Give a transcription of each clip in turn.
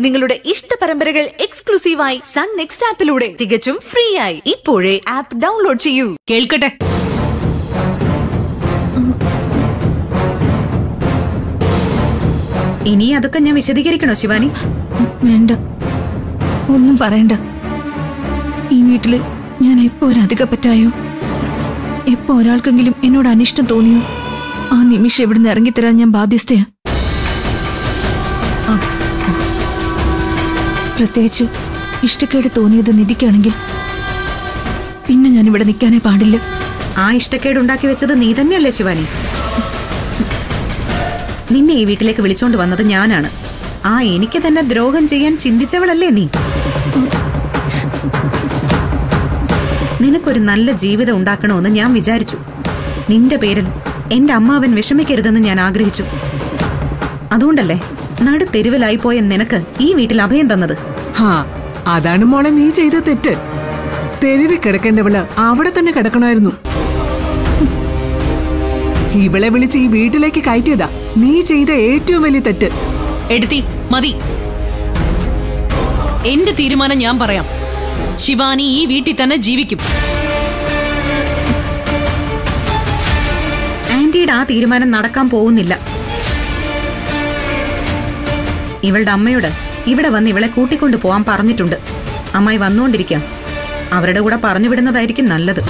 നിങ്ങളുടെ ഇഷ്ട പരമ്പരകൾ എക്സ്ക്ലൂസീവായി സൺ നെക്സ്റ്റ് ആപ്പിലൂടെ തികച്ചും ഫ്രീ ആയി ഇപ്പോഴേ ആപ്പ് ഡൗൺലോഡ് ചെയ്യൂ കേൾക്കട്ടെ ഇനി അതൊക്കെ ഞാൻ വിശദീകരിക്കണോ ശിവാനി വേണ്ട ഒന്നും പറയണ്ട ഈ വീട്ടില് ഞാൻ എപ്പോ ഒരു അധികപ്പറ്റായോ എപ്പോ ഒരാൾക്കെങ്കിലും എന്നോട് അനിഷ്ടം തോന്നിയോ ആ നിമിഷം ഇവിടുന്ന് ഇറങ്ങിത്തരാൻ ഞാൻ ബാധ്യസ്ഥയാ ആ. പ്രത്യേകിച്ച് ഇഷ്ടക്കേട് തോന്നിയത് നിധിക്കാണെങ്കിൽ പിന്നെ ഞാൻ ഇവിടെ നിൽക്കാനേ പാടില്ല ആ ഇഷ്ടക്കേട് ഉണ്ടാക്കി വെച്ചത് നീ തന്നെയല്ലേ ശിവാനി നിന്നെ ഈ വീട്ടിലേക്ക് വിളിച്ചോണ്ട് വന്നത് ഞാനാണ് ആ എനിക്ക് തന്നെ ദ്രോഹം ചെയ്യാൻ ചിന്തിച്ചവളല്ലേ നീ നിനക്കൊരു നല്ല ജീവിതം ഉണ്ടാക്കണമെന്ന് ഞാൻ വിചാരിച്ചു നിന്റെ പേരിൽ എന്റെ അമ്മാവൻ വിഷമിക്കരുതെന്ന് ഞാൻ ആഗ്രഹിച്ചു അതുകൊണ്ടല്ലേ നടുത്തെരുവിലായി പോയ നിനക്ക് ഈ വീട്ടിൽ അഭയം തന്നത് ഹാ അതാണ് മോളെ നീ ചെയ്ത തെറ്റ് തെരുവി കിടക്കേണ്ടവള് അവിടെ തന്നെ കിടക്കണമായിരുന്നു ഇവളെ വിളിച്ച് ഈ വീട്ടിലേക്ക് കയറ്റിയതാ നീ ചെയ്ത ഏറ്റവും വലിയ തെറ്റ് എടുത്തി മതി എന്റെ തീരുമാനം ഞാൻ പറയാം ശിവാനി ഈ വീട്ടിൽ തന്നെ ജീവിക്കും ആന്റിയുടെ ആ തീരുമാനം നടക്കാൻ പോകുന്നില്ല ഇവളുടെ അമ്മയോട് ഇവിടെ വന്ന് ഇവളെ കൂട്ടിക്കൊണ്ടു പോവാൻ പറഞ്ഞിട്ടുണ്ട് അമ്മായി വന്നുകൊണ്ടിരിക്കാം അവരുടെ കൂടെ പറഞ്ഞു വിടുന്നതായിരിക്കും നല്ലത്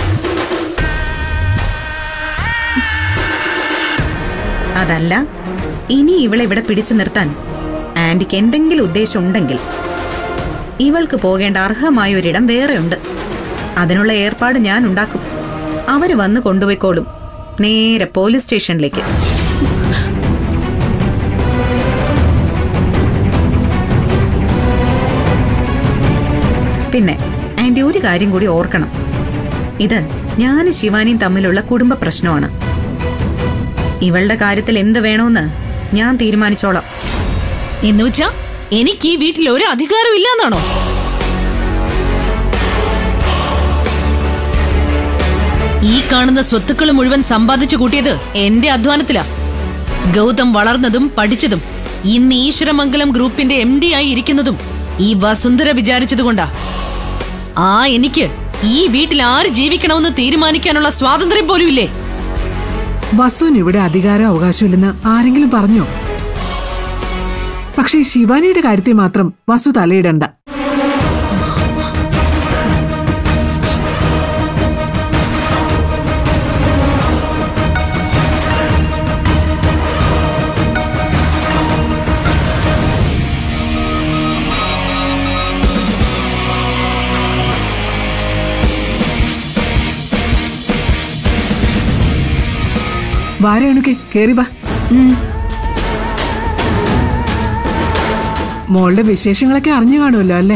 അതല്ല ഇനി ഇവളെ ഇവിടെ പിടിച്ചു നിർത്താൻ ആന്റിക്ക് എന്തെങ്കിലും ഉദ്ദേശം ഉണ്ടെങ്കിൽ ഇവൾക്ക് പോകേണ്ട അർഹമായ ഒരിടം വേറെയുണ്ട് അതിനുള്ള ഏർപ്പാട് ഞാൻ ഉണ്ടാക്കും അവര് വന്ന് കൊണ്ടുപോയിക്കോളും നേരെ പോലീസ് സ്റ്റേഷനിലേക്ക് പിന്നെ ആന്റി ഒരു കാര്യം കൂടി ഓർക്കണം ഇത് ഞാനും ശിവാനിയും തമ്മിലുള്ള കുടുംബ പ്രശ്നമാണ് ഇവളുടെ കാര്യത്തിൽ എന്ത് വേണമെന്ന് ഞാൻ തീരുമാനിച്ചോളാം എന്ന് വെച്ചാ എനിക്ക് ഈ വീട്ടിൽ ഒരു അധികാരം ഇല്ലെന്നാണോ ഈ കാണുന്ന സ്വത്തുക്കൾ മുഴുവൻ സമ്പാദിച്ചു കൂട്ടിയത് എന്റെ അധ്വാനത്തിലാ ഗൗതം വളർന്നതും പഠിച്ചതും ഇന്ന് ഈശ്വരമംഗലം ഗ്രൂപ്പിന്റെ എം ഡി ആയി ഇരിക്കുന്നതും ഈ വസുന്ധര വിചാരിച്ചതുകൊണ്ടാ ആ എനിക്ക് ഈ വീട്ടിൽ ആര് ജീവിക്കണമെന്ന് തീരുമാനിക്കാനുള്ള സ്വാതന്ത്ര്യം പോലും ഇല്ലേ വസുവിന് ഇവിടെ അധികാരം അവകാശമില്ലെന്ന് ആരെങ്കിലും പറഞ്ഞോ പക്ഷേ ശിവാനിയുടെ കാര്യത്തിൽ മാത്രം വസു തലയിടണ്ട വാരേണുക്കെ കേറി വാ മോളുടെ വിശേഷങ്ങളൊക്കെ അറിഞ്ഞു കാണുമല്ലോ അല്ലേ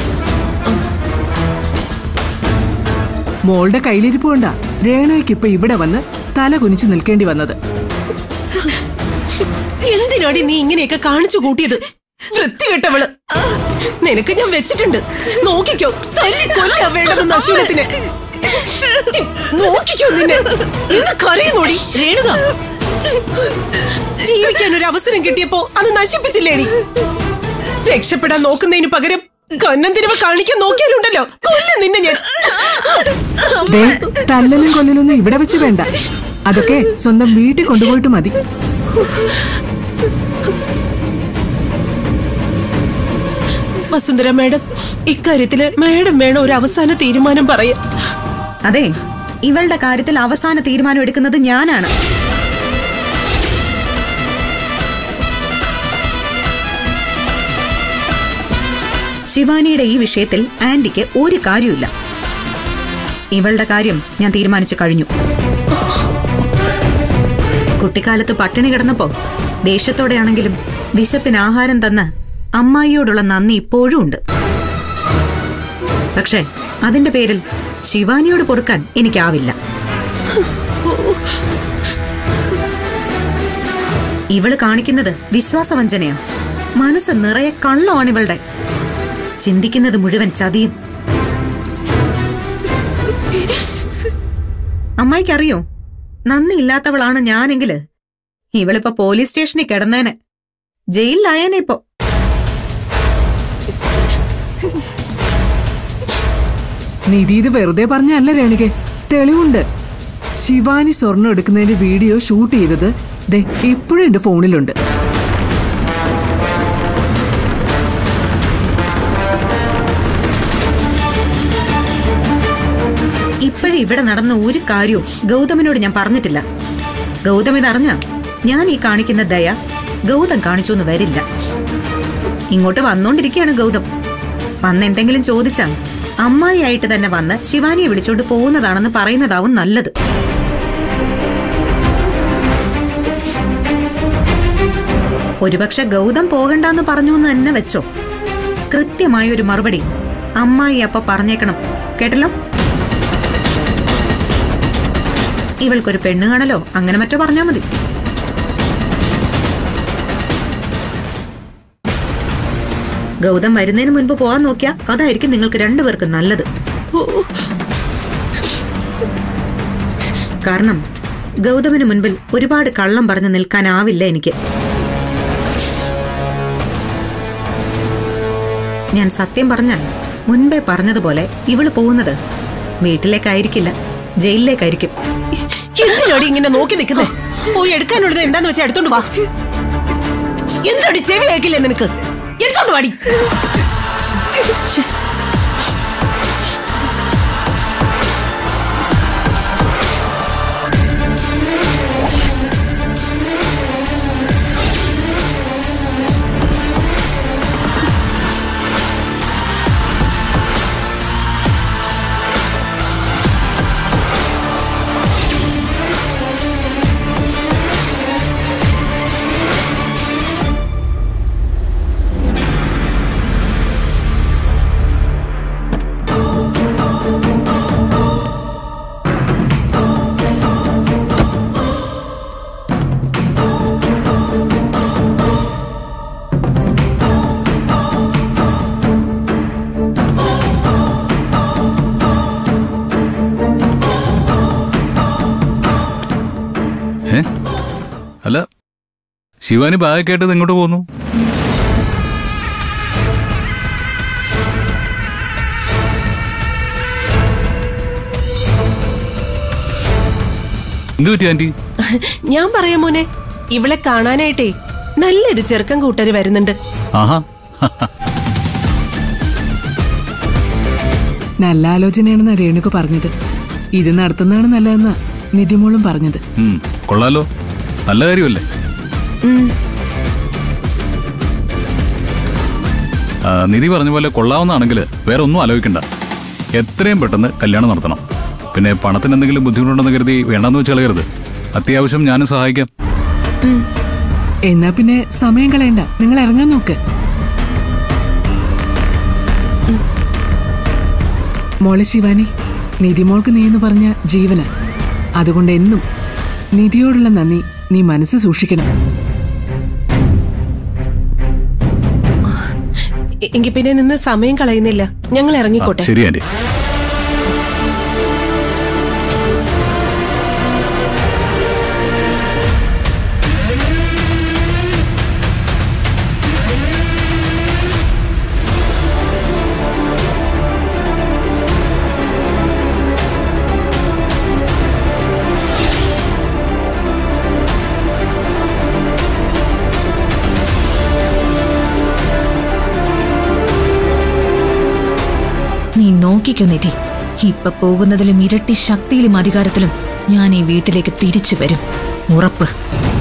മോളുടെ കയ്യിലിരിപ്പ് കൊണ്ടാ രേണയ്ക്ക് ഇപ്പൊ ഇവിടെ വന്ന് തല കുനിച്ച് നിൽക്കേണ്ടി വന്നത് എന്തിനാടി നീ ഇങ്ങനെയൊക്കെ കാണിച്ചു കൂട്ടിയത് വൃത്തികെട്ടവള് നിനക്ക് ഞാൻ വെച്ചിട്ടുണ്ട് നോക്കിക്കോ തല്ലി കൊല്ലാ വേണ്ടത് നശൂലത്തിനെ നോക്കിക്കോ നിന്നെ നിന്നെ കരയുന്നോടി രേണുക ജീവിക്കാൻ ഒരു അവസരം കിട്ടിയപ്പോ അത് നശിപ്പിച്ചില്ലേടി രക്ഷപ്പെടാൻ നോക്കുന്നതിന് പകരം കന്നം തിരിവ് കാണിക്കാൻ നോക്കിയാലുണ്ടല്ലോ കൊല്ലും നിന്നെ ഞാൻ ദേ തല്ലലും കൊല്ലലൊന്നും ഇവിടെ വെച്ച് വേണ്ട അതൊക്കെ സ്വന്തം വീട്ടിൽ കൊണ്ടുപോയിട്ട് മതി വസുന്ധര മേഡം ഇക്കാര്യത്തില് മേഡം വേണം ഒരു അവസാന തീരുമാനം പറയാൻ അതെ ഇവളുടെ കാര്യത്തിൽ അവസാന തീരുമാനം എടുക്കുന്നത് ഞാനാണ് ശിവാനിയുടെ ഈ വിഷയത്തിൽ ആന്റിക്ക് ഒരു കാര്യമില്ല ഇവളുടെ കാര്യം ഞാൻ തീരുമാനിച്ചു കഴിഞ്ഞു കുട്ടിക്കാലത്ത് പട്ടിണി കിടന്നപ്പോ ദേഷ്യത്തോടെയാണെങ്കിലും വിശപ്പിന് ആഹാരം തന്ന അമ്മായിയോടുള്ള നന്ദി ഇപ്പോഴും ഉണ്ട് പക്ഷേ അതിന്റെ പേരിൽ ശിവാനിയോട് പൊറുക്കാൻ എനിക്കാവില്ല ഇവള് കാണിക്കുന്നത് വിശ്വാസവഞ്ചനയാ മനസ്സ് നിറയെ കള്ളമാണ് ഇവളുടെ ചിന്തിക്കുന്നത് മുഴുവൻ ചതിയും അമ്മായിക്കറിയോ നന്ദിയില്ലാത്തവളാണ് ഞാനെങ്കില് ഇവളിപ്പോ പോലീസ് സ്റ്റേഷനിൽ കിടന്നേനെ ജയിലിലായേനെ ഇപ്പോ നിധി ഇത് വെറുതെ പറഞ്ഞല്ല രേണുകെ തെളിവുണ്ട് ശിവാനി സ്വർണം എടുക്കുന്നതിന്റെ വീഡിയോ ഷൂട്ട് ചെയ്തത് ദേ ഇപ്പോഴും എന്റെ ഫോണിലുണ്ട് ഇപ്പോഴും ഇവിടെ നടന്ന ഒരു കാര്യവും ഗൗതമിനോട് ഞാൻ പറഞ്ഞിട്ടില്ല ഗൗതം ഇതറിഞ്ഞ ഞാൻ ഈ കാണിക്കുന്ന ദയ ഗൗതം കാണിച്ചു എന്ന് വരില്ല ഇങ്ങോട്ട് വന്നോണ്ടിരിക്കുകയാണ് ഗൗതം വന്ന് എന്തെങ്കിലും ചോദിച്ചാൽ അമ്മായിയായിട്ട് തന്നെ വന്ന് ശിവാനിയെ വിളിച്ചോണ്ട് പോകുന്നതാണെന്ന് പറയുന്നതാവും നല്ലത് ഒരുപക്ഷെ ഗൗതം പോകണ്ടെന്ന് പറഞ്ഞു എന്ന് തന്നെ വെച്ചോ കൃത്യമായ ഒരു മറുപടി അമ്മായി അപ്പ പറഞ്ഞേക്കണം കേട്ടല്ലോ ഇവൾക്കൊരു പെണ്ണ് കാണലോ അങ്ങനെ മറ്റോ പറഞ്ഞാ മതി ഗൗതം വരുന്നതിന് മുൻപ് പോകാൻ നോക്കിയാ അതായിരിക്കും നിങ്ങൾക്ക് രണ്ടുപേർക്കും നല്ലത് കാരണം ഗൗതമിന് മുൻപിൽ ഒരുപാട് കള്ളം പറഞ്ഞു നിൽക്കാനാവില്ല എനിക്ക് ഞാൻ സത്യം പറഞ്ഞാൽ മുൻപേ പറഞ്ഞതുപോലെ ഇവള് പോകുന്നത് വീട്ടിലേക്കായിരിക്കില്ല ജയിലിലേക്കായിരിക്കും എന്തിനാടി ഇങ്ങനെ നോക്കി നിൽക്കുന്നേ പോയി എടുക്കാനുള്ളത് എന്താന്ന് വെച്ചാൽ എടുത്തോണ്ട് വാ എന്താണ് ചെവി കേൾക്കില്ലേ നിനക്ക് എടുത്തോണ്ട് വാടി ഏ അല്ല ശിവാനി ബാഗൊക്കെ ആയിട്ട് ഇങ്ങോട്ട് പോന്നു എന്ത് പറ്റി ആന്റി ഞാൻ പറയാം മോനെ ഇവളെ കാണാനായിട്ടേ നല്ലൊരു ചെറുക്കം കൂട്ടര് വരുന്നുണ്ട് ആഹാ നല്ല ആലോചനയാണെന്നാ രേണുക പറഞ്ഞത് ഇത് നടത്തുന്നതാണ് നല്ലതെന്നാ നിധിമോളും പറഞ്ഞത് ഉം, കൊള്ളാലോ നല്ല കാര്യമല്ലേ ആ, നിധി പറഞ്ഞ പോലെ കൊള്ളാവുന്നതാണെങ്കിൽ വേറെ ഒന്നും ആലോചിക്കണ്ട എത്രയും പെട്ടെന്ന് കല്യാണം നടത്തണം പിന്നെ പണത്തിന് എന്തെങ്കിലും ബുദ്ധിമുട്ടുണ്ടെന്ന് കരുതി വേണ്ടെന്ന് വെച്ച് കളയരുത് അത്യാവശ്യം ഞാനും സഹായിക്കാം എന്നാ പിന്നെ സമയം കളയണ്ട നിങ്ങൾ ഇറങ്ങാൻ നോക്ക് മോളെ ശിവാനി നിധിമോൾക്ക് നീ എന്ന് പറഞ്ഞ ജീവന അതുകൊണ്ട് എന്നും നിധിയോടുള്ള നന്ദി നീ മനസ്സ് സൂക്ഷിക്കണം എ- എങ്കി പിന്നെ നിന്ന് സമയം കളയുന്നില്ല ഞങ്ങൾ ആ, ഇറങ്ങിക്കോട്ടെ ശരി ആന്റി നീ നോക്കിക്കോ നിധി ഇപ്പൊ പോകുന്നതിലും ഇരട്ടി ശക്തിയിലും അധികാരത്തിലും ഞാൻ ഈ വീട്ടിലേക്ക് തിരിച്ചു വരും ഉറപ്പ്